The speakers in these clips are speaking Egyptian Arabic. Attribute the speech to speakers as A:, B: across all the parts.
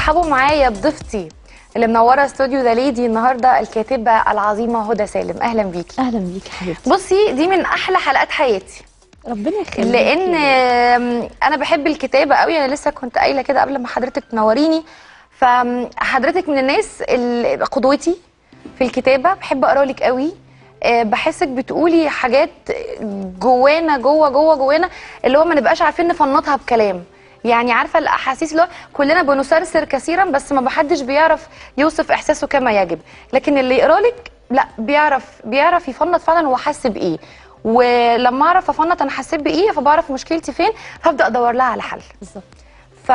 A: رحبوا معايا بضيفتي اللي منوره استوديو ذا ليدي النهارده الكاتبه العظيمه هدى سالم اهلا بيكي
B: اهلا بيك حبيبتي
A: بصي دي من احلى حلقات حياتي
B: ربنا يخليك
A: لان آم، انا بحب الكتابه قوي انا لسه كنت قايله كده قبل ما حضرتك تنوريني فحضرتك من الناس اللي قدوتي في الكتابه بحب اقرا لك قوي آه، بحسك بتقولي حاجات جوانا جوه جوه جوانا اللي هو ما نبقاش عارفين نفنطها بكلام يعني عارفه الاحاسيس اللي هو كلنا بنسرسر كثيرا بس ما بحدش بيعرف يوصف احساسه كما يجب لكن اللي يقرا لك لا بيعرف بيعرف يفنط فعلا هو حاسس بايه ولما اعرف افنط انا حسيت بايه فبعرف مشكلتي فين فابدا ادور لها على حل
B: بالظبط
A: ف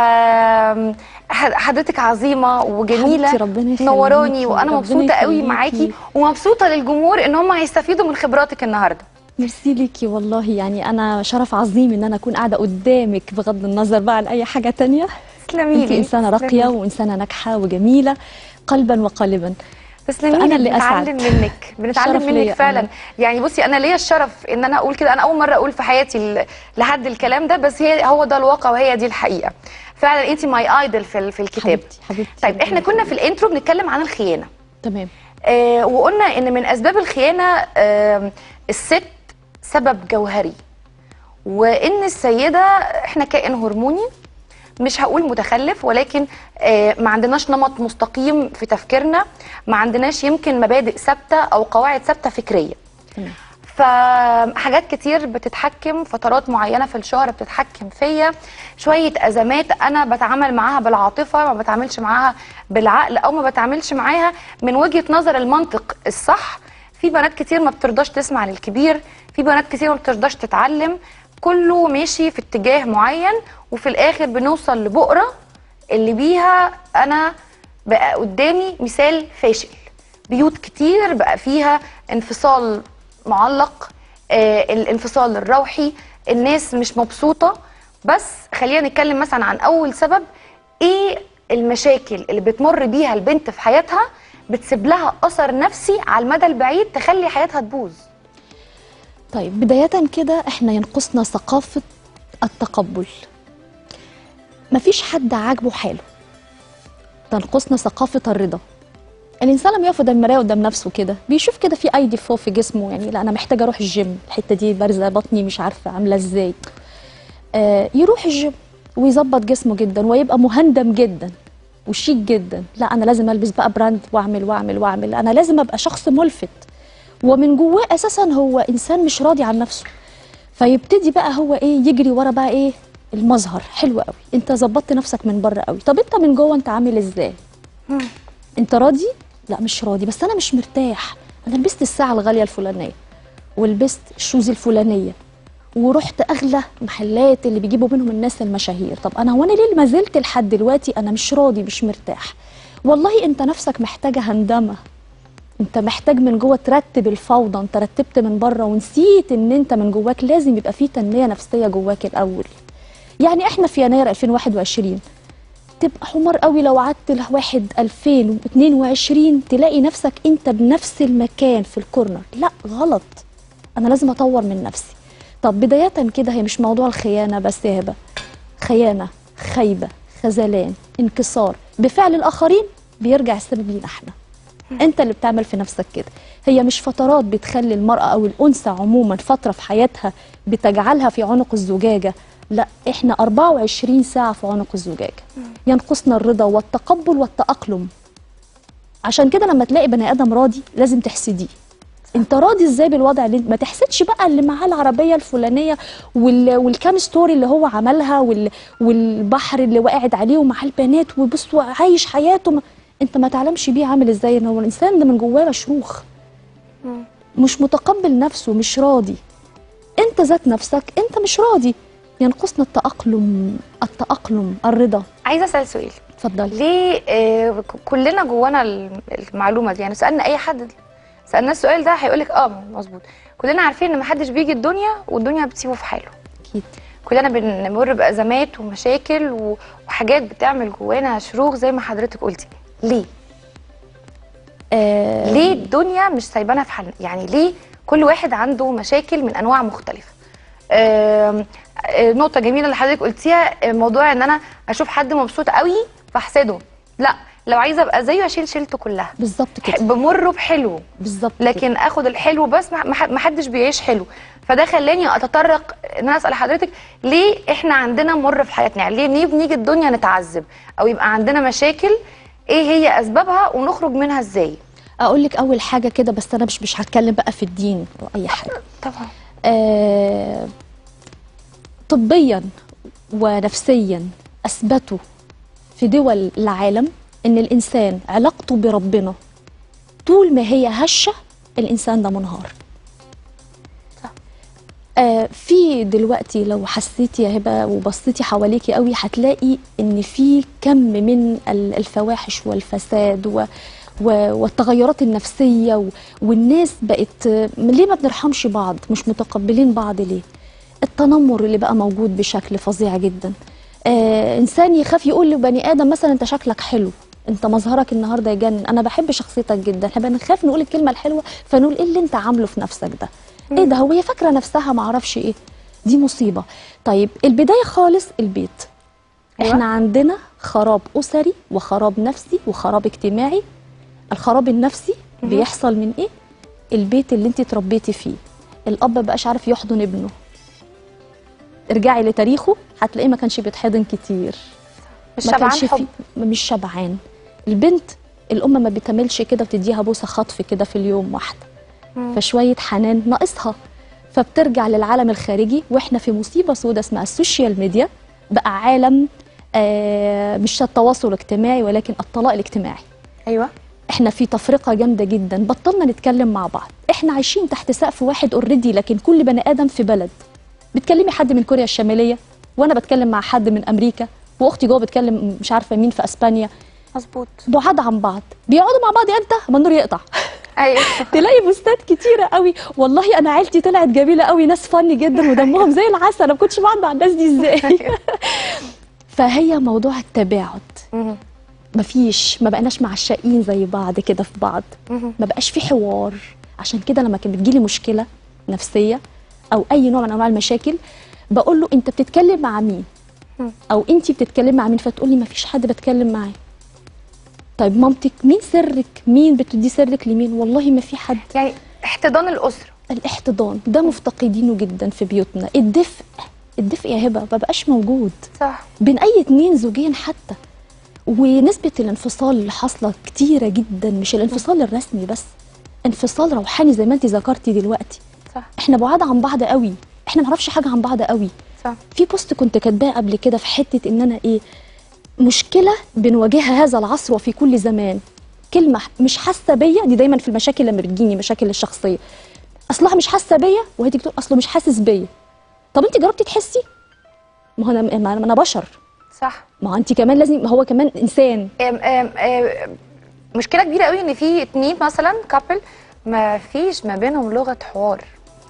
A: حضرتك عظيمه وجميله
B: حبيبتي ربنا يخليكي،
A: نوراني وانا
B: ربنا
A: مبسوطه قوي
B: يخليكي.
A: معاكي ومبسوطه للجمهور ان هم هيستفيدوا من خبراتك النهارده
B: ميرسي ليكي والله يعني انا شرف عظيم ان انا اكون قاعده قدامك بغض النظر بقى عن اي حاجه تانية
A: تسلمي
B: انت انسانه راقيه وانسانه ناجحه وجميله قلبا وقالبا
A: تسلمي
B: فأنا
A: لي
B: اللي أسعد.
A: بنتعلم منك بنتعلم
B: الشرف
A: منك
B: ليا
A: فعلا
B: أنا.
A: يعني بصي انا ليا الشرف ان انا اقول كده انا اول مره اقول في حياتي ل- لحد الكلام ده بس هي هو ده الواقع وهي دي الحقيقه فعلا انت ماي ايدل في ال- في الكتاب
B: حبيبتي حبيبتي
A: طيب احنا
B: ربنا
A: كنا في الانترو بنتكلم عن الخيانه
B: تمام
A: آه وقلنا ان من اسباب الخيانه آه الست سبب جوهري وان السيده احنا كائن هرموني مش هقول متخلف ولكن آه ما عندناش نمط مستقيم في تفكيرنا ما عندناش يمكن مبادئ ثابته او قواعد ثابته فكريه
B: تمام
A: فحاجات كتير بتتحكم فترات معينه في الشهر بتتحكم فيا شويه ازمات انا بتعامل معاها بالعاطفه ما بتعاملش معاها بالعقل او ما بتعاملش معاها من وجهه نظر المنطق الصح في بنات كتير ما بترضاش تسمع للكبير في بنات كتير ما بترضاش تتعلم كله ماشي في اتجاه معين وفي الاخر بنوصل لبؤره اللي بيها انا بقى قدامي مثال فاشل بيوت كتير بقى فيها انفصال معلق آه الانفصال الروحي الناس مش مبسوطة بس خلينا نتكلم مثلا عن أول سبب إيه المشاكل اللي بتمر بيها البنت في حياتها بتسيب لها أثر نفسي على المدى البعيد تخلي حياتها تبوظ
B: طيب بدايه كده احنا ينقصنا ثقافه التقبل مفيش حد عاجبه حاله تنقصنا ثقافه الرضا الانسان لما يقف قدام المرايه قدام نفسه كده بيشوف كده في اي ديفو في جسمه يعني لا انا محتاجه اروح الجيم الحته دي بارزه بطني مش عارفه عامله ازاي آه يروح الجيم ويظبط جسمه جدا ويبقى مهندم جدا وشيك جدا لا انا لازم البس بقى براند واعمل واعمل واعمل انا لازم ابقى شخص ملفت ومن جواه اساسا هو انسان مش راضي عن نفسه فيبتدي بقى هو ايه يجري ورا بقى ايه المظهر حلو قوي انت ظبطت نفسك من بره قوي طب انت من جوه انت عامل ازاي انت راضي لا مش راضي بس انا مش مرتاح انا لبست الساعه الغاليه الفلانيه ولبست الشوز الفلانيه ورحت اغلى محلات اللي بيجيبوا منهم الناس المشاهير طب انا هو انا ليه ما زلت لحد دلوقتي انا مش راضي مش مرتاح والله انت نفسك محتاجه هندمه انت محتاج من جوه ترتب الفوضى انت رتبت من بره ونسيت ان انت من جواك لازم يبقى في تنميه نفسيه جواك الاول يعني احنا في يناير 2021 تبقى حمار قوي لو قعدت لواحد 2022 تلاقي نفسك انت بنفس المكان في الكورنر لا غلط انا لازم اطور من نفسي طب بدايه كده هي مش موضوع الخيانه بس يا هبه خيانه خيبه خذلان انكسار بفعل الاخرين بيرجع السبب لينا احنا انت اللي بتعمل في نفسك كده هي مش فترات بتخلي المرأة أو الأنثى عموما فترة في حياتها بتجعلها في عنق الزجاجة لا احنا 24 ساعة في عنق الزجاجة ينقصنا الرضا والتقبل والتأقلم عشان كده لما تلاقي بني آدم راضي لازم تحسديه انت راضي ازاي بالوضع اللي ما تحسدش بقى اللي معاه العربيه الفلانيه وال... والكام ستوري اللي هو عملها وال... والبحر اللي وقعد عليه ومعاه البنات وبص عايش حياته ما... انت ما تعلمش بيه عامل ازاي ان هو الانسان ده من جواه مشروخ مش متقبل نفسه مش راضي انت ذات نفسك انت مش راضي ينقصنا التأقلم التأقلم الرضا
A: عايزة أسأل سؤال
B: اتفضلي
A: ليه آه ك- كلنا جوانا الم- المعلومة دي يعني سألنا أي حد سألنا السؤال ده هيقولك اه مظبوط كلنا عارفين ان محدش بيجي الدنيا والدنيا بتسيبه في حاله
B: اكيد
A: كلنا بنمر بأزمات ومشاكل و- وحاجات بتعمل جوانا شروخ زي ما حضرتك قلتي ليه؟
B: آه
A: ليه الدنيا مش سايبانا في حالنا يعني ليه كل واحد عنده مشاكل من انواع مختلفه آم، آه، نقطه جميله اللي حضرتك قلتيها آه، موضوع ان انا اشوف حد مبسوط قوي فاحسده لا لو عايزه ابقى زيه اشيل شيلته كلها
B: بالظبط كده
A: بمره بحلو
B: بالظبط كده.
A: لكن اخد الحلو بس ما ما- ما حدش بيعيش حلو فده خلاني اتطرق ان انا اسال حضرتك ليه احنا عندنا مر في حياتنا يعني ليه ليه بنيجي الدنيا نتعذب او يبقى عندنا مشاكل ايه هي اسبابها ونخرج منها ازاي
B: اقول لك اول حاجه كده بس انا مش مش هتكلم بقى في الدين او اي حاجه
A: طبعا
B: آه طبيا ونفسيا اثبتوا في دول العالم ان الانسان علاقته بربنا طول ما هي هشه الانسان ده منهار
A: صح.
B: آه في دلوقتي لو حسيتي يا هبه وبصيتي حواليكي قوي هتلاقي ان في كم من ال- الفواحش والفساد و و- والتغيرات النفسيه و- والناس بقت آه، ليه ما بنرحمش بعض مش متقبلين بعض ليه التنمر اللي بقى موجود بشكل فظيع جدا آه انسان يخاف يقول لبني ادم مثلا انت شكلك حلو انت مظهرك النهارده يجنن انا بحب شخصيتك جدا احنا بنخاف نقول الكلمه الحلوه فنقول ايه اللي انت عامله في نفسك ده ايه ده هو هي فاكره نفسها ما اعرفش ايه دي مصيبه طيب البدايه خالص البيت
A: أيوة.
B: احنا عندنا خراب اسري وخراب نفسي وخراب اجتماعي الخراب النفسي بيحصل من ايه البيت اللي انت اتربيتي فيه الاب بقاش عارف يحضن ابنه ارجعي لتاريخه هتلاقيه ما كانش بيتحضن كتير
A: مش
B: ما
A: شبعان
B: كانش
A: حب
B: في مش شبعان البنت الام ما بتعملش كده وتديها بوسه خطف كده في اليوم واحده فشويه حنان ناقصها فبترجع للعالم الخارجي واحنا في مصيبه سوداء اسمها السوشيال ميديا بقى عالم آه مش التواصل الاجتماعي ولكن الطلاق الاجتماعي
A: ايوه
B: احنا في تفرقه جامده جدا بطلنا نتكلم مع بعض احنا عايشين تحت سقف واحد اوريدي لكن كل بني ادم في بلد بتكلمي حد من كوريا الشماليه وانا بتكلم مع حد من امريكا واختي جوه بتكلم مش عارفه مين في اسبانيا
A: مظبوط
B: بعاد عن بعض بيقعدوا مع بعض امتى ما النور يقطع
A: ايوه
B: تلاقي بوستات كتيره قوي والله انا عيلتي طلعت جميله قوي ناس فني جدا ودمهم زي العسل انا ما كنتش بقعد مع الناس دي ازاي فهي موضوع التباعد
A: مهم.
B: مفيش ما بقناش معشقين زي بعض كده في بعض
A: مهم.
B: ما بقاش في حوار عشان كده لما كانت بتجيلي مشكله نفسيه او اي نوع من انواع المشاكل بقول له انت بتتكلم مع مين
A: مم.
B: او انت بتتكلم مع مين فتقول لي ما فيش حد بتكلم معاه طيب مامتك مين سرك مين بتدي سرك لمين والله ما في حد
A: يعني احتضان الاسره
B: الاحتضان ده مفتقدينه جدا في بيوتنا الدفء الدفء يا هبه ما بقاش موجود
A: صح
B: بين اي اتنين زوجين حتى ونسبة الانفصال اللي حاصلة كتيرة جدا مش الانفصال الرسمي بس انفصال روحاني زي ما انت ذكرتي دلوقتي
A: صح
B: احنا بعاد عن بعض قوي احنا ما نعرفش حاجة عن بعض قوي
A: صح
B: في بوست كنت كاتباه قبل كده في حتة ان انا ايه مشكلة بنواجهها هذا العصر وفي كل زمان كلمة مش حاسة بيا دي دايما في المشاكل لما بتجيني مشاكل الشخصية اصلها مش حاسة بيا وهي تيجي تقول اصله مش حاسس بيا طب انت جربتي تحسي ما هو انا ما انا بشر
A: صح
B: ما هو انت كمان لازم ما هو كمان انسان
A: أم أم أم مشكله كبيره قوي ان في اتنين مثلا كابل ما فيش ما بينهم لغه حوار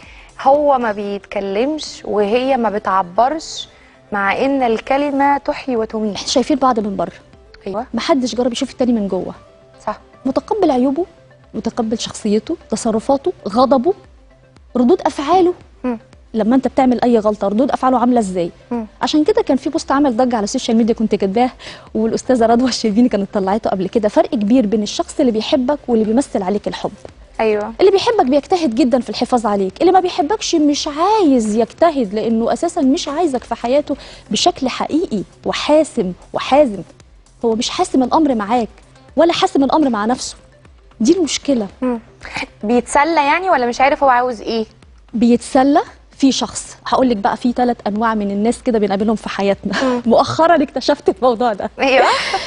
A: هو ما بيتكلمش وهي ما بتعبرش مع ان الكلمه تحيي وتميت
B: احنا شايفين بعض من بره
A: ايوه
B: محدش جرب يشوف التاني من جوه
A: صح
B: متقبل عيوبه متقبل شخصيته تصرفاته غضبه ردود افعاله
A: مم.
B: لما انت بتعمل اي غلطه ردود افعاله عامله ازاي
A: مم.
B: عشان كده كان في بوست عمل ضجه على السوشيال ميديا كنت كاتباه والاستاذه رضوى الشربيني كانت طلعته قبل كده فرق كبير بين الشخص اللي بيحبك واللي بيمثل عليك الحب
A: ايوه
B: اللي بيحبك بيجتهد جدا في الحفاظ عليك اللي ما بيحبكش مش عايز يجتهد لانه اساسا مش عايزك في حياته بشكل حقيقي وحاسم وحازم هو مش حاسم الامر معاك ولا حاسم الامر مع نفسه دي المشكله
A: مم. بيتسلى يعني ولا مش عارف هو عاوز ايه
B: بيتسلى في شخص هقول لك بقى في ثلاث انواع من الناس كده بنقابلهم في حياتنا مؤخرا اكتشفت الموضوع ده
A: ايوه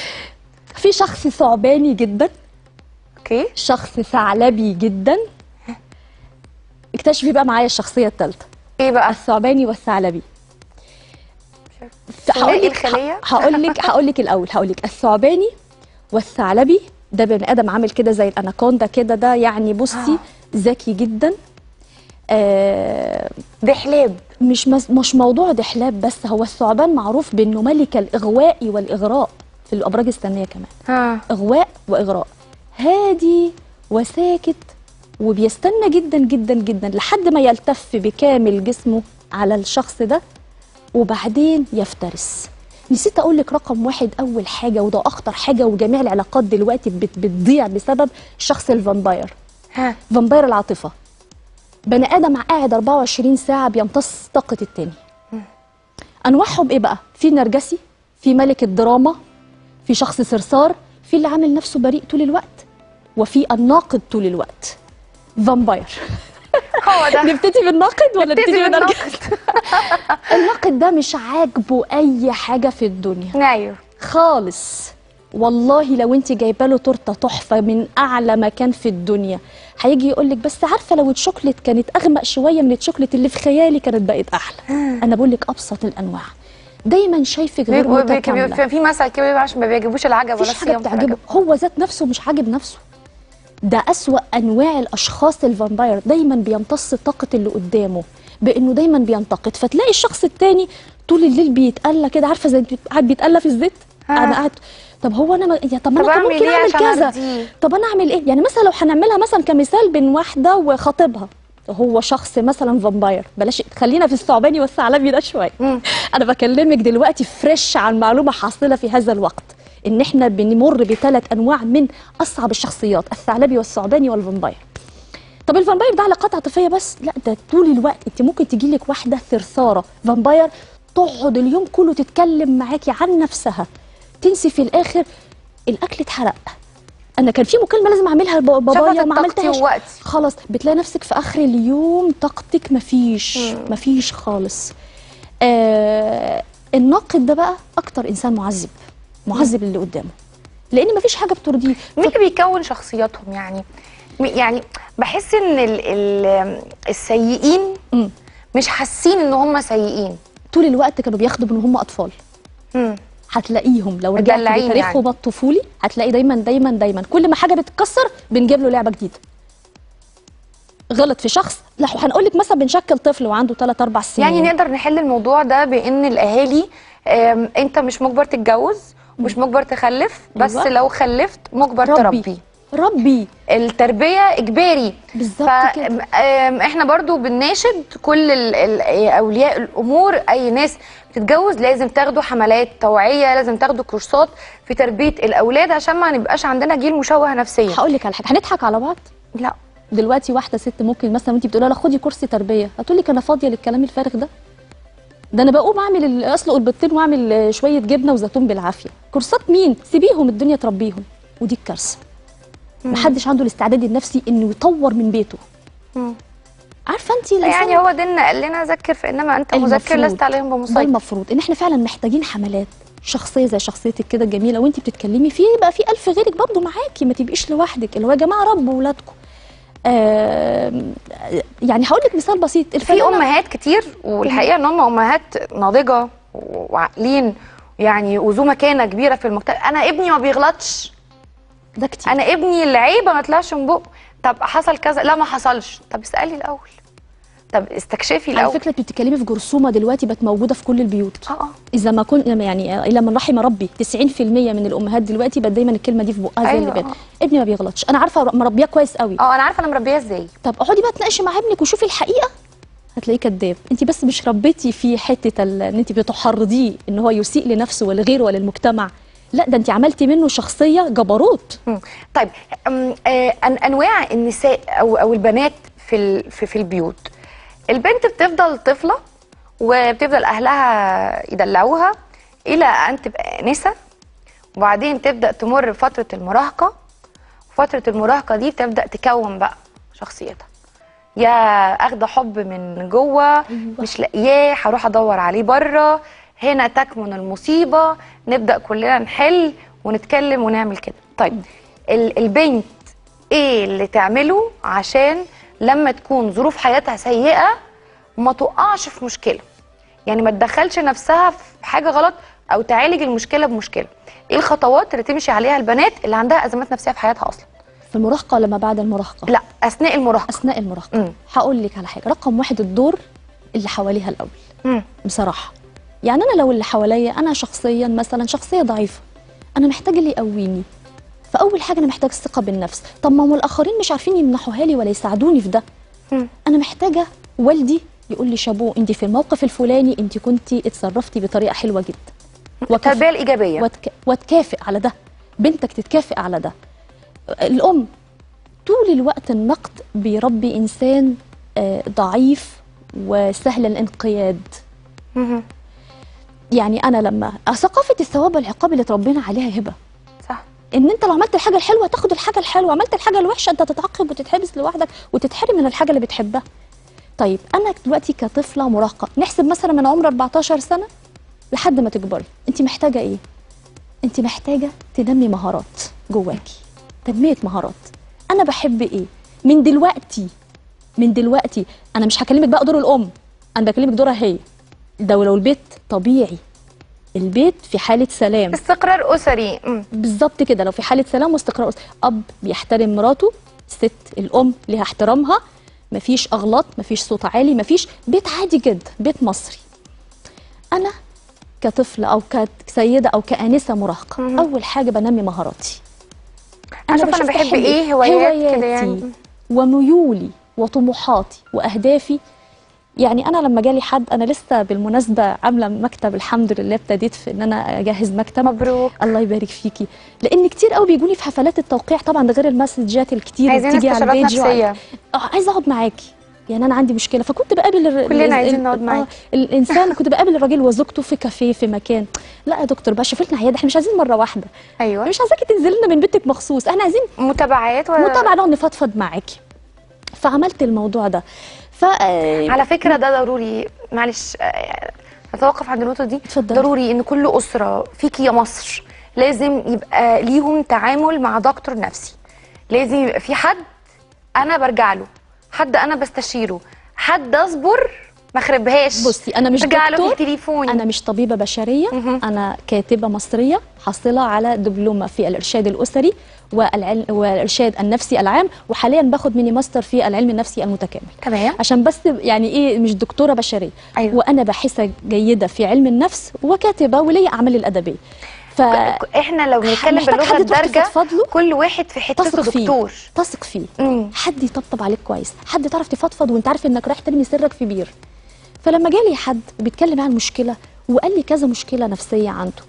B: في شخص ثعباني جدا
A: اوكي
B: شخص ثعلبي جدا اكتشفي بقى معايا الشخصيه الثالثه
A: ايه بقى
B: الثعباني والثعلبي
A: ثنائي الخلية؟
B: هقول لك هقول لك الاول هقول لك الثعباني والثعلبي ده بني ادم عامل كده زي الاناكوندا كده ده يعني بصي ذكي جدا آه
A: دحلاب
B: مش مز... مش موضوع دحلاب بس هو الثعبان معروف بانه ملك الاغواء والاغراء في الابراج الثانيه كمان
A: ها
B: اغواء واغراء هادي وساكت وبيستنى جدا جدا جدا لحد ما يلتف بكامل جسمه على الشخص ده وبعدين يفترس نسيت اقول لك رقم واحد اول حاجه وده اخطر حاجه وجميع العلاقات دلوقتي بت- بتضيع بسبب الشخص الفامباير
A: ها
B: فامباير العاطفه بني ادم قاعد 24 ساعه بيمتص طاقه التاني انواعهم ايه بقى في نرجسي في ملك الدراما في شخص صرصار في اللي عامل نفسه بريء طول الوقت وفي الناقد طول الوقت فامباير
A: هو ده
B: نبتدي بالناقد ولا
A: نبتدي
B: نبتدي بالنرجسي
A: بالنقد
B: الناقد ده مش عاجبه اي حاجه في الدنيا
A: ايوه
B: خالص والله لو انت جايبه له تورته تحفه من اعلى مكان في الدنيا هيجي يقول لك بس عارفه لو الشوكليت كانت اغمق شويه من الشوكليت اللي في خيالي كانت بقت احلى انا بقول لك ابسط الانواع دايما شايفك غير
A: بيبقوا- بيبقوا-
B: متكامله
A: في- في مثل كده بيبقى عشان ما بيعجبوش العجب ولا
B: مفيش حاجه
A: الصيام في
B: بتعجبه
A: العجب.
B: هو ذات نفسه مش عاجب نفسه ده أسوأ أنواع الأشخاص الفامباير دايما بيمتص طاقة اللي قدامه بإنه دايما بينتقد فتلاقي الشخص التاني طول الليل بيتقلى كده عارفة زي بيت- قاعد بيتقلى في الزيت
A: ها.
B: أنا قاعد طب هو أنا ما... يا طب ما
A: طب
B: أنا كان
A: أعمل
B: ممكن
A: إيه
B: أعمل
A: عشان
B: كذا
A: أرضيه؟
B: طب أنا أعمل إيه يعني مثلا لو هنعملها مثلا كمثال بين واحدة وخطيبها هو شخص مثلا فامباير بلاش خلينا في الثعباني والثعلبي ده شويه
A: مم.
B: انا بكلمك دلوقتي فريش عن معلومه حاصله في هذا الوقت ان احنا بنمر بثلاث انواع من اصعب الشخصيات الثعلبي والثعباني والفامباير طب الفامباير ده علاقات عاطفيه بس لا ده طول الوقت انت ممكن تجي لك واحده ثرثاره فامباير تقعد اليوم كله تتكلم معاكي عن نفسها تنسي في الاخر الاكل اتحرق انا كان في مكالمه لازم اعملها لبابايا
A: شفت
B: وما
A: طاقتي
B: عملتهاش
A: ووقتي.
B: خلاص بتلاقي نفسك في اخر اليوم طاقتك مفيش مفيش خالص آه الناقد ده بقى اكتر انسان معذب معذب اللي قدامه لان مفيش حاجه بترضيه
A: مين اللي بيكون شخصياتهم يعني مي- يعني بحس ان ال ال السيئين
B: مم.
A: مش حاسين ان هم سيئين
B: طول الوقت كانوا بياخدوا ان هم اطفال
A: مم.
B: هتلاقيهم لو رجعت
A: مدلعين
B: لتاريخهم
A: يعني.
B: الطفولي هتلاقي دايما دايما دايما كل ما حاجه بتتكسر بنجيب له لعبه جديده غلط في شخص لا هنقول لك مثلا بنشكل طفل وعنده 3 4 سنين
A: يعني نقدر نحل الموضوع ده بان الاهالي آم، انت مش مجبر تتجوز ومش مجبر تخلف بس
B: أيوة.
A: لو خلفت مجبر
B: ربي
A: تربي
B: ربي
A: التربيه اجباري
B: بالظبط كده.
A: احنا برضو بنناشد كل ال ال اولياء الامور اي ناس بتتجوز لازم تاخدوا حملات توعيه لازم تاخدوا كورسات في تربيه الاولاد عشان ما نبقاش عندنا جيل مشوه نفسيا
B: هقول لك على حاجه هنضحك على بعض
A: لا
B: دلوقتي واحده ست ممكن مثلا وانت بتقولي لها خدي كورس تربيه هتقول لك انا فاضيه للكلام الفارغ ده ده انا بقوم اعمل ال- اسلق البيضتين واعمل آه، شويه جبنه وزيتون بالعافيه كورسات مين سيبيهم الدنيا تربيهم ودي الكارثه محدش عنده الاستعداد النفسي انه يطور من بيته
A: مم.
B: عارفه انت الانسان
A: يعني هو ديننا قال لنا ذكر فانما انت مذكر
B: المفروض-
A: لست عليهم
B: ده
A: بمسيطر
B: المفروض ان احنا فعلا محتاجين حملات شخصيه زي شخصيتك كده جميله وانت بتتكلمي في يبقى في ألف غيرك برضو معاكي ما تبقيش لوحدك اللي هو يا جماعه ربوا ولادكم آم، يعني هقول لك مثال بسيط
A: في
B: الفنانة-
A: امهات كتير والحقيقه ان هم امهات ناضجه وعاقلين يعني وذو مكانه كبيره في المجتمع انا ابني ما بيغلطش
B: ده كتير
A: انا ابني العيبه ما طلعش من بقه طب حصل كذا لا ما حصلش طب اسالي الاول طب استكشفي
B: على
A: الاول
B: فكره انت بتتكلمي في جرثومه دلوقتي بقت موجوده في كل البيوت
A: اه اه
B: اذا ما كنت يعني الا من رحم ربي 90% من الامهات دلوقتي بقت دايما الكلمه دي في بقها زي
A: أيوة،
B: اللي بين
A: آه.
B: ابني ما بيغلطش انا عارفه مربيه كويس قوي
A: اه انا عارفه انا مربيه ازاي
B: طب اقعدي بقى تناقشي مع ابنك وشوفي الحقيقه هتلاقيه كذاب انت بس مش ربيتي في حته ال- ان انت بتحرضيه ان هو يسيء لنفسه ولغيره وللمجتمع لا ده انت عملتي منه شخصيه جبروت
A: مم. طيب أم، آه، أن- انواع النساء او او البنات في ال- في, في البيوت البنت بتفضل طفله وبتفضل اهلها يدلعوها الى ان تبقى انسه وبعدين تبدا تمر بفتره المراهقه فتره المراهقه دي بتبدا تكون بقى شخصيتها يا اخده حب من جوه مش لاقياه هروح ادور عليه بره هنا تكمن المصيبه نبدا كلنا نحل ونتكلم ونعمل كده طيب ال- البنت ايه اللي تعمله عشان لما تكون ظروف حياتها سيئه ما تقعش في مشكله يعني ما تدخلش نفسها في حاجه غلط او تعالج المشكله بمشكله ايه الخطوات اللي تمشي عليها البنات اللي عندها ازمات نفسيه في حياتها اصلا
B: في المراهقه ولا ما بعد المراهقه
A: لا اثناء المراهقه
B: اثناء المراهقه
A: مم.
B: هقول لك على حاجه رقم واحد الدور اللي حواليها الاول
A: مم.
B: بصراحه يعني انا لو اللي حواليا انا شخصيا مثلا شخصيه ضعيفه انا محتاج اللي يقويني فاول حاجه انا محتاج الثقه بالنفس طب ما هم الاخرين مش عارفين يمنحوها لي ولا يساعدوني في ده
A: مم.
B: انا محتاجه والدي يقول لي شابو انت في الموقف الفلاني انت كنتي اتصرفتي بطريقه حلوه جدا وكف-
A: التربيه الايجابيه
B: وتك... وتكافئ على ده بنتك تتكافئ على ده الأم طول الوقت النقد بيربي إنسان آه، ضعيف وسهل الانقياد
A: مهم.
B: يعني أنا لما ثقافة الثواب والعقاب اللي تربينا عليها هبة
A: صح
B: ان انت لو عملت الحاجه الحلوه تاخد الحاجه الحلوه عملت الحاجه الوحشه انت تتعاقب وتتحبس لوحدك وتتحرم من الحاجه اللي بتحبها طيب انا دلوقتي كطفله مراهقه نحسب مثلا من عمر 14 سنه لحد ما تكبري انت محتاجه ايه انت محتاجه تنمي مهارات جواكي تنميه مهارات انا بحب ايه من دلوقتي من دلوقتي انا مش هكلمك بقى دور الام انا بكلمك دورها هي ده لو البيت طبيعي البيت في حاله سلام
A: استقرار اسري مم.
B: بالظبط كده لو في حاله سلام واستقرار أسري. اب بيحترم مراته ست الام ليها احترامها مفيش اغلاط مفيش صوت عالي مفيش بيت عادي جدا بيت مصري انا كطفله او كسيده او كانسه مراهقه
A: مهم.
B: اول حاجه بنمي مهاراتي
A: أشوف أنا
B: بشوف
A: بحب
B: بحب
A: إيه، هوايات كده يعني.
B: هواياتي وميولي وطموحاتي واهدافي يعني انا لما جالي حد انا لسه بالمناسبه عامله مكتب الحمد لله ابتديت في ان انا اجهز مكتب
A: مبروك
B: الله يبارك فيكي لان كتير قوي بيجوني في حفلات التوقيع طبعا ده غير المسجات الكتير اللي
A: عايزين
B: بتيجي على
A: استشارات
B: البيج وعلى-
A: نفسيه
B: اه عايزه اقعد معاكي يعني انا عندي مشكله فكنت بقابل الر...
A: كلنا
B: ال-
A: عايزين
B: ال-
A: نقعد
B: آه،
A: معاكي.
B: الانسان كنت بقابل الراجل وزوجته في كافيه في مكان لا يا دكتور بقى شوف لنا عياده احنا مش عايزين مره واحده
A: ايوه
B: مش عايزاكي تنزلي لنا من بيتك مخصوص احنا عايزين
A: متابعات و...
B: متابعه نقعد نفضفض معاكي فعملت الموضوع ده ف آه،
A: على فكره ده ضروري معلش آه، اتوقف عند النقطه دي
B: اتفضلي.
A: ضروري ان كل اسره فيكي يا مصر لازم يبقى ليهم تعامل مع دكتور نفسي لازم يبقى في حد انا برجع له حد انا بستشيره حد اصبر ما اخربهاش
B: بصي انا مش
A: برجع له
B: دكتور
A: في تليفوني
B: انا مش طبيبه بشريه
A: مهم.
B: انا كاتبه مصريه حاصله على دبلومه في الارشاد الاسري والعلم والارشاد النفسي العام وحاليا باخد ميني ماستر في العلم النفسي المتكامل
A: تمام
B: عشان بس يعني ايه مش دكتوره بشريه
A: أيوة.
B: وانا باحثه جيده في علم النفس وكاتبه وليا اعمال الادبيه ف
A: احنا لو بنتكلم
B: محتاج
A: باللغه
B: حد تروح
A: الدارجه
B: تفضفض له
A: كل واحد في حته
B: تثق فيه
A: دكتور
B: تثق فيه
A: مم.
B: حد يطبطب عليك كويس حد تعرف تفضفض وانت عارف انك رايح ترمي سرك في بير فلما جالي حد بيتكلم عن مشكله وقال لي كذا مشكله نفسيه عنده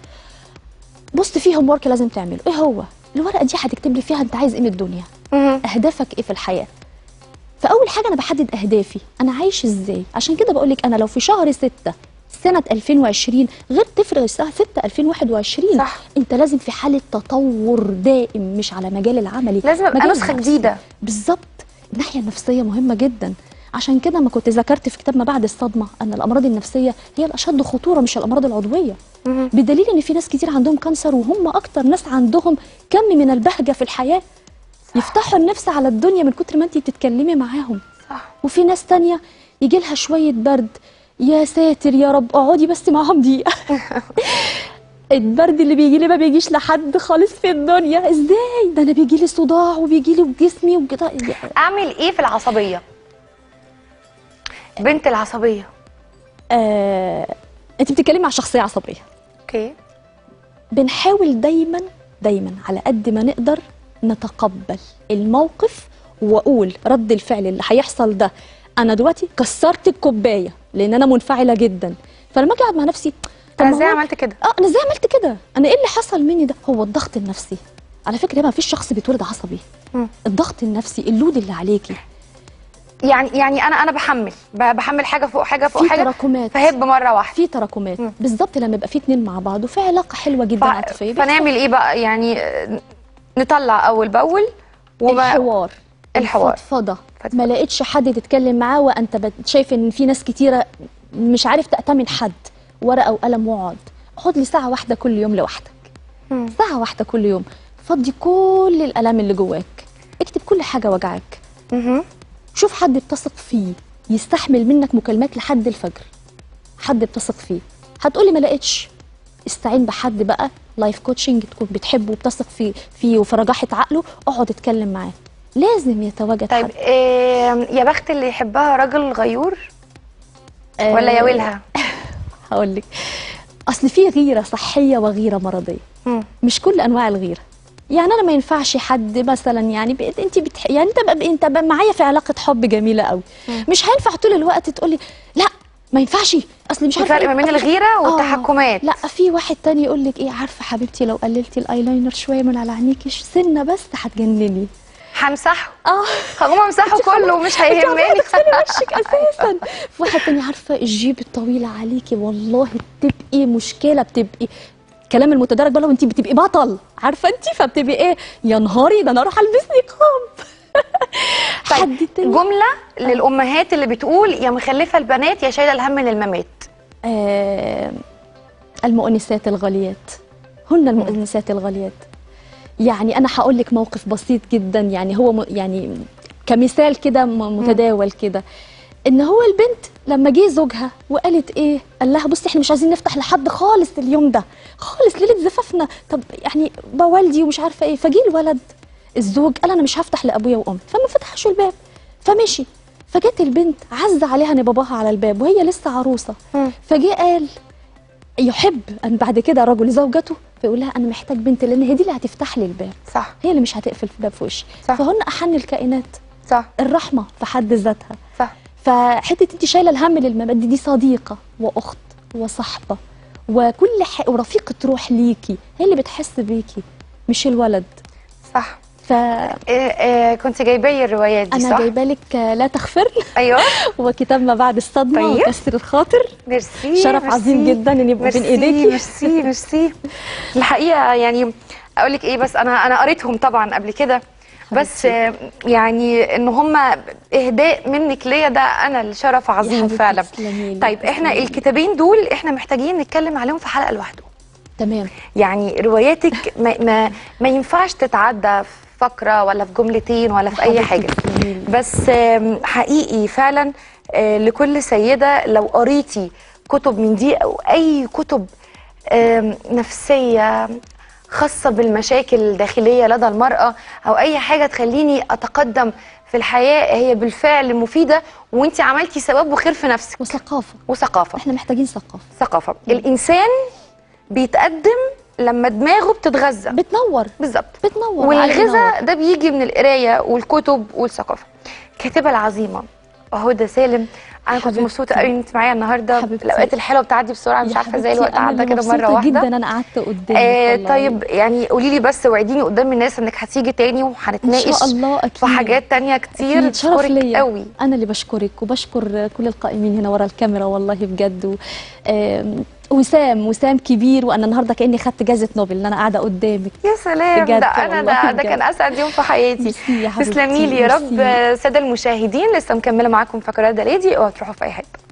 B: بص في هوم ورك لازم تعمله ايه هو الورقه دي هتكتب لي فيها انت عايز ايه من الدنيا
A: مهم.
B: اهدافك ايه في الحياه فاول حاجه انا بحدد اهدافي انا عايش ازاي عشان كده بقول لك انا لو في شهر 6 سنة 2020 غير تفرق الساعة 6 2021
A: صح.
B: انت لازم في حالة تطور دائم مش على مجال العملي
A: لازم ابقى
B: مجال
A: نسخه
B: النفسي.
A: جديده
B: بالظبط الناحيه النفسيه مهمه جدا عشان كده ما كنت ذكرت في كتاب ما بعد الصدمه ان الامراض النفسيه هي الاشد خطوره مش الامراض العضويه
A: مهم.
B: بدليل ان في ناس كتير عندهم كانسر وهم اكتر ناس عندهم كم من البهجه في الحياه يفتحوا النفس على الدنيا من كتر ما انت بتتكلمي معاهم
A: صح
B: وفي ناس تانية يجي لها شويه برد يا ساتر يا رب اقعدي بس معاهم دقيقه البرد اللي بيجي لي ما بيجيش لحد خالص في الدنيا ازاي ده انا بيجي لي صداع وبيجي لي جسمي وكده
A: اعمل ايه في العصبيه بنت العصبيه
B: آه، انت بتتكلمي مع شخصيه عصبيه
A: اوكي
B: بنحاول دايما دايما على قد ما نقدر نتقبل الموقف واقول رد الفعل اللي هيحصل ده انا دلوقتي كسرت الكوبايه لان انا منفعله جدا فلما اجي اقعد مع نفسي طب
A: انا
B: ما
A: ازاي
B: هو-
A: عملت كده
B: اه انا ازاي عملت كده انا ايه اللي حصل مني ده هو الضغط النفسي على فكره ما فيش شخص بيتولد عصبي
A: مم.
B: الضغط النفسي اللود اللي عليكي
A: يعني يعني انا انا بحمل ب- بحمل حاجه فوق حاجه فوق
B: في
A: حاجه
B: تراكمات
A: فهب مره واحده
B: في تراكمات
A: مم.
B: بالظبط لما يبقى في اتنين مع بعض وفي علاقه حلوه جدا
A: ف...
B: عاطفيه
A: فنعمل ايه بقى يعني آه، نطلع اول باول وما
B: الحوار
A: الحوار.
B: الفضفضه
A: فضفضة.
B: ما لقيتش حد تتكلم معاه وانت بت- شايف ان في ناس كتيره مش عارف تأتمن حد ورقه وقلم واقعد خد لي ساعه واحده كل يوم لوحدك
A: مم.
B: ساعه واحده كل يوم فضي كل الالام اللي جواك اكتب كل حاجه وجعك
A: مهم.
B: شوف حد بتثق فيه يستحمل منك مكالمات لحد الفجر حد بتثق فيه هتقولي ما لقيتش استعين بحد بقى لايف كوتشنج تكون بتحبه وبتثق فيه فيه وفي رجاحه عقله اقعد اتكلم معاه لازم يتواجد
A: طيب
B: حد
A: إيه يا بخت اللي يحبها راجل غيور
B: آه،
A: ولا يا ويلها
B: هقول لك اصل في غيره صحيه وغيره مرضيه
A: مم.
B: مش كل انواع الغيره يعني انا ما ينفعش حد مثلا يعني بقيت انت بتح... يعني انت بقى انت بقى معايا في علاقه حب جميله قوي مش هينفع طول الوقت تقولي لا ما ينفعش اصل مش
A: في
B: عارفه
A: فرق ما
B: إيه.
A: بين الغيره
B: آه.
A: والتحكمات
B: لا في واحد تاني يقول لك ايه عارفه حبيبتي لو قللتي الايلاينر شويه من على عينيكي سنه بس هتجنني
A: همسحه
B: اه
A: هقوم امسحه كله مش
B: انت عماله
A: هيهمني
B: تغسلي وشك اساسا في واحد تاني عارفه الجيب الطويله عليكي والله بتبقي مشكله بتبقي كلام المتدرج بقى لو انت بتبقي بطل عارفه انت فبتبقي ايه يا نهاري ده انا اروح البس نقاب حد
A: طيب
B: تاني
A: جمله للامهات اللي بتقول يا مخلفه البنات يا شايله الهم للممات
B: آه المؤنسات الغاليات هن المؤنسات الغاليات يعني انا هقول لك موقف بسيط جدا يعني هو م- يعني كمثال كده م- متداول كده ان هو البنت لما جه زوجها وقالت ايه قال لها بصي احنا مش عايزين نفتح لحد خالص اليوم ده خالص ليله زفافنا طب يعني بوالدي ومش عارفه ايه فجه الولد الزوج قال انا مش هفتح لابويا وامي فما فتحش الباب فمشي فجت البنت عز عليها ان باباها على الباب وهي لسه عروسه
A: مم.
B: فجه قال يحب ان بعد كده رجل زوجته فيقول لها انا محتاج بنت لان هي دي اللي هتفتح لي الباب
A: صح
B: هي اللي مش هتقفل الباب في وشي
A: صح.
B: فهن احن الكائنات
A: صح
B: الرحمه في حد ذاتها
A: صح
B: فحته انت شايله الهم للمبادئ دي صديقه واخت وصاحبه وكل ح... ورفيقه روح ليكي هي اللي بتحس بيكي مش الولد
A: صح
B: فانا
A: إيه إيه كنت جايبه لي الروايات دي صح
B: جايبه لك لا تغفر
A: ايوه
B: وكتاب ما بعد الصدمه
A: طيب.
B: وكسر الخاطر
A: ميرسي
B: شرف
A: ميرسي.
B: عظيم جدا ان يبقوا بين
A: ميرسي،
B: ايديكي
A: ميرسي ميرسي الحقيقه يعني اقول لك ايه بس انا انا قريتهم طبعا قبل كده بس آه، يعني ان هم اهداء منك ليا ده انا الشرف عظيم
B: حبيبتي
A: فعلا
B: تسلمي لي،
A: طيب احنا
B: تسلمي لي.
A: الكتابين دول احنا محتاجين نتكلم عليهم في حلقه لوحده
B: تمام
A: يعني رواياتك ما, ما, ما ينفعش تتعدى في فقره ولا في جملتين ولا في اي
B: حبيبتي
A: حاجه
B: تسلمي لي.
A: بس آم، حقيقي فعلا آه، لكل سيده لو قريتي كتب من دي او اي كتب آم، نفسيه خاصه بالمشاكل الداخليه لدى المراه او اي حاجه تخليني اتقدم في الحياه هي بالفعل مفيده وانت عملتي ثواب وخير في نفسك
B: وثقافه
A: وثقافه
B: احنا محتاجين ثقافه
A: ثقافه الانسان بيتقدم لما دماغه بتتغذى
B: بتنور
A: بالظبط
B: بتنور عايز
A: والغذاء ده بيجي من القرايه والكتب والثقافه الكاتبه العظيمه هدى سالم انا كنت
B: حبيبتي.
A: مبسوطه قوي ان انت معايا النهارده
B: حبيبتي.
A: الاوقات الحلوه بتعدي بسرعه مش
B: يا
A: عارفه ازاي
B: حبيبتي،
A: الوقت
B: أنا
A: عدى
B: اللي
A: كده مره
B: مبسوطة
A: واحده
B: جدا انا قعدت قدامك
A: آه
B: والله.
A: طيب يعني قولي لي بس وعديني قدام الناس انك هتيجي تاني
B: ان
A: وهنتناقش
B: شاء الله اكيد
A: في حاجات تانية كتير
B: أكيد. شرف
A: بشكرك
B: ليا
A: قوي
B: انا اللي بشكرك وبشكر كل القائمين هنا ورا الكاميرا والله بجد و... آم، وسام وسام كبير وانا النهارده كاني خدت جائزه نوبل ان انا قاعده قدامك
A: يا سلام
B: بجد
A: ده انا
B: والله
A: ده ده
B: بجد.
A: كان اسعد يوم في حياتي
B: ميرسي يا حبيبتي،
A: تسلمي لي يا رب
B: ميرسي.
A: ساده المشاهدين لسه مكمله معاكم فقرات ده ليدي اوعوا تروحوا في اي حته